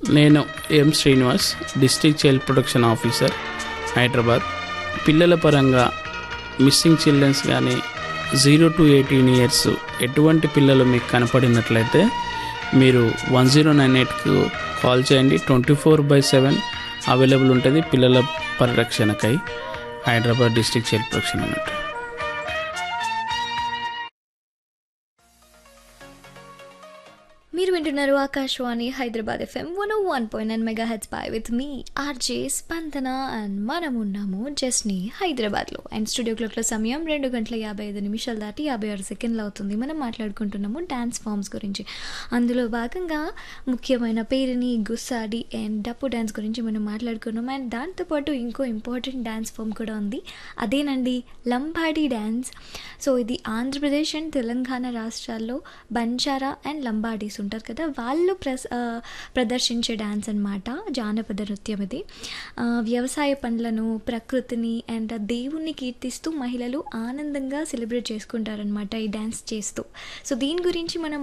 నేను M Srinivas district child protection officer Hyderabad పిల్లల పరంగా మిస్సింగ్ చిల్డ్రన్స్ కానీ జీరో టు ఎయిటీన్ ఇయర్స్ ఎటువంటి పిల్లలు మీకు కనపడినట్లయితే మీరు వన్ జీరో నైన్ ఎయిట్కు కాల్ చేయండి twenty four by seven available ఉంటుంది పిల్లల పరిరక్షణకై హైదరాబాద్ డిస్ట్రిక్ట్ చైల్డ్ ప్రొటెక్షన్ అన్నట్టు మీరు వింటున్నారు Akashvani Hyderabad FM one one point nine mega hits పై with me RJ Spandana and మనం ఉన్నాము జస్ట్ని హైదరాబాద్లో అండ్ స్టూడియో క్లాక్ల సమయం రెండు గంటల యాభై ఐదు నిమిషాలు దాటి యాభై ఆరు సెకండ్లు అవుతుంది మనం మాట్లాడుకుంటున్నాము డ్యాన్స్ ఫామ్స్ గురించి అందులో భాగంగా ముఖ్యమైన పేరుని గుస్సాడి అండ్ డప్పు డ్యాన్స్ గురించి మనం మాట్లాడుకున్నాం అండ్ దాంతోపాటు ఇంకో ఇంపార్టెంట్ డ్యాన్స్ ఫామ్ కూడా ఉంది అదేనండి లంబాడీ డ్యాన్స్ సో ఇది ఆంధ్రప్రదేశ్ అండ్ తెలంగాణ రాష్ట్రాల్లో బంజారా అండ్ లంబాడీస్ ఉంటారు కదా వాళ్ళు ప్రస్ ఆ, ప్రదర్శించే డ్యాన్స్ అనమాట జానపద నృత్యం ఇది ఆ, వ్యవసాయ పనులను ప్రకృతిని అండ్ దేవుణ్ణి కీర్తిస్తూ మహిళలు ఆనందంగా సెలబ్రేట్ చేసుకుంటారనమాట ఈ డ్యాన్స్ చేస్తూ సో దీని గురించి మనం